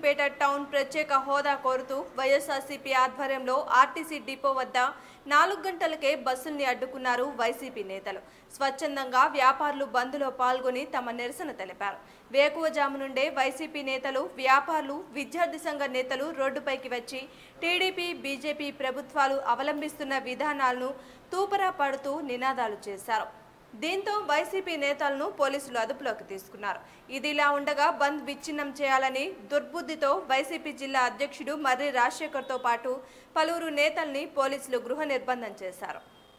Lakshmipeta town ప్రత్యేక హోదా కోరుతూ వైఎస్ఆర్సీపీ ఆధ్వర్యంలో ఆర్టీసీ డిపో వద్ద నాలుగు గంటలకే బస్సుల్ని అడ్డుకున్నారు వైసీపీ నేతలు స్వచ్ఛందంగా వ్యాపారులు బంద్లో పాల్గొని తమ నిరసన తెలిపారు వేకువజాము నుండే వైసీపీ నేతలు వ్యాపారులు విద్యార్థి సంఘ నేతలు రోడ్డుపైకి వచ్చి టీడీపీ బీజేపీ ప్రభుత్వాలు అవలంబిస్తున్న విధానాలను తూపరా పడుతూ నినాదాలు చేశారు దీంతో వైసీపీ నేతలను పోలీసులు అదుపులోకి తీసుకున్నారు ఇదిలా ఉండగా బంద్ విచ్ఛిన్నం చేయాలని దుర్బుద్ధితో వైసీపీ జిల్లా అధ్యక్షుడు మర్రి రాజశేఖర్తో పాటు పలువురు నేతల్ని పోలీసులు గృహ నిర్బంధం చేశారు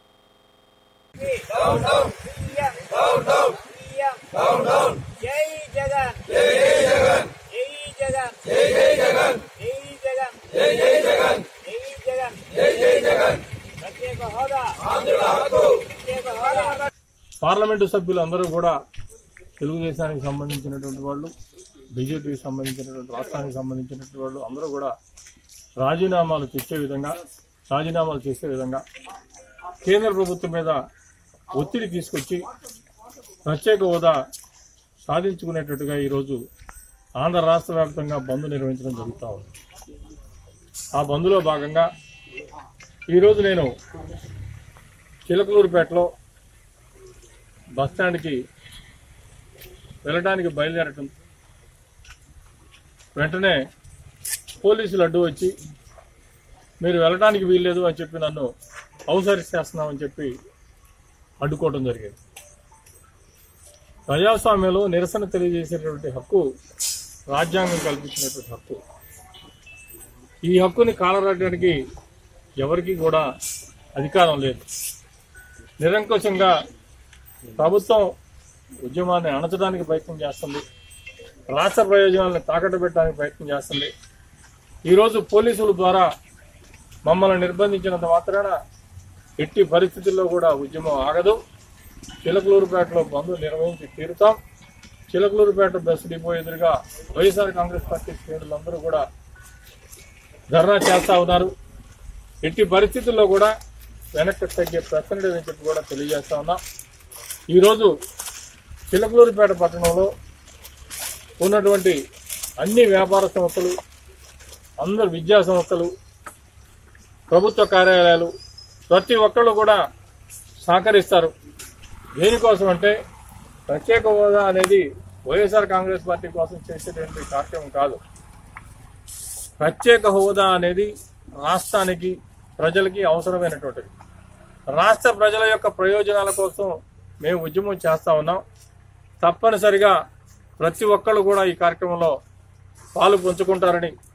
జై జగన్ జై జగన్ జై జగన్ జై జగన్ జై జగన్ జై జగన్ జై జగన్ ప్రత్యేక హోదా ప్రత్యేక హోదా పార్లమెంటు సభ్యులు అందరూ కూడా తెలుగుదేశానికి సంబంధించినటువంటి వాళ్ళు బీజేపీకి సంబంధించినటువంటి రాష్ట్రానికి సంబంధించినటువంటి వాళ్ళు అందరూ కూడా రాజీనామాలు తెచ్చే విధంగా రాజీనామాలు చేసే విధంగా కేంద్ర ప్రభుత్వం మీద ఒత్తిడి తీసుకొచ్చి ప్రత్యేక హోదా సాధించుకునేటట్టుగా ఈరోజు ఆంధ్ర రాష్ట్ర వ్యాప్తంగా బంద్ నిర్వహించడం జరుగుతూ ఉంది ఆ బంద్లో భాగంగా ఈరోజు నేను చిలకలూరుపేటలో బస్ స్టాండ్కి వెళ్ళడానికి బయలుదేరటం వెంటనే పోలీసులు అడ్డు వచ్చి మీరు వెళ్ళడానికి వీల్లేదు అని చెప్పి నన్ను హౌస్ అరెస్ట్ చేస్తున్నామని చెప్పి అడ్డుకోవడం జరిగింది ప్రజాస్వామ్యంలో నిరసన తెలియజేసేటువంటి హక్కు రాజ్యాంగం కల్పించినటువంటి హక్కు ఈ హక్కుని కాలరాయడానికి ఎవరికీ కూడా అధికారం లేదు నిరంకుశంగా ప్రభుత్వం ఉద్యమాన్ని అణచడానికి ప్రయత్నం చేస్తుంది రాష్ట్ర ప్రయోజనాలను తాకట్టు పెట్టడానికి ప్రయత్నం చేస్తుంది ఈరోజు పోలీసుల ద్వారా మమ్మల్ని నిర్బంధించినంత మాత్రాన ఎట్టి పరిస్థితుల్లో కూడా ఉద్యమం ఆగదు చిలకలూరుపేటలో బంద్ నిర్వహించి తీరుతాం చిలకలూరుపేట బస్సు డిపో ఎదురుగా వైఎస్ఆర్ కాంగ్రెస్ పార్టీ శ్రేణులందరూ కూడా ధర్నా చేస్తా ఉన్నారు ఎట్టి పరిస్థితుల్లో కూడా వెనక్కి తగ్గే ప్రశ్న లేదని చెప్పి కూడా తెలియజేస్తా ఉన్నాం ఈరోజు చిలకలూరుపేట పట్టణంలో ఉన్నటువంటి అన్ని వ్యాపార సంస్థలు అందరు విద్యా సంస్థలు ప్రభుత్వ కార్యాలయాలు ప్రతి ఒక్కళ్ళు కూడా సహకరిస్తారు దేనికోసం అంటే ప్రత్యేక హోదా అనేది వైఎస్ఆర్ కాంగ్రెస్ పార్టీ కోసం చేసేటువంటి కార్యక్రమం కాదు ప్రత్యేక హోదా అనేది రాష్ట్రానికి ప్రజలకి అవసరమైనటువంటిది రాష్ట్ర ప్రజల యొక్క ప్రయోజనాల కోసం మేము ఉద్యమం చేస్తా ఉన్నాం తప్పనిసరిగా ప్రతి ఒక్కళ్ళు కూడా ఈ కార్యక్రమంలో పాలు పంచుకుంటారని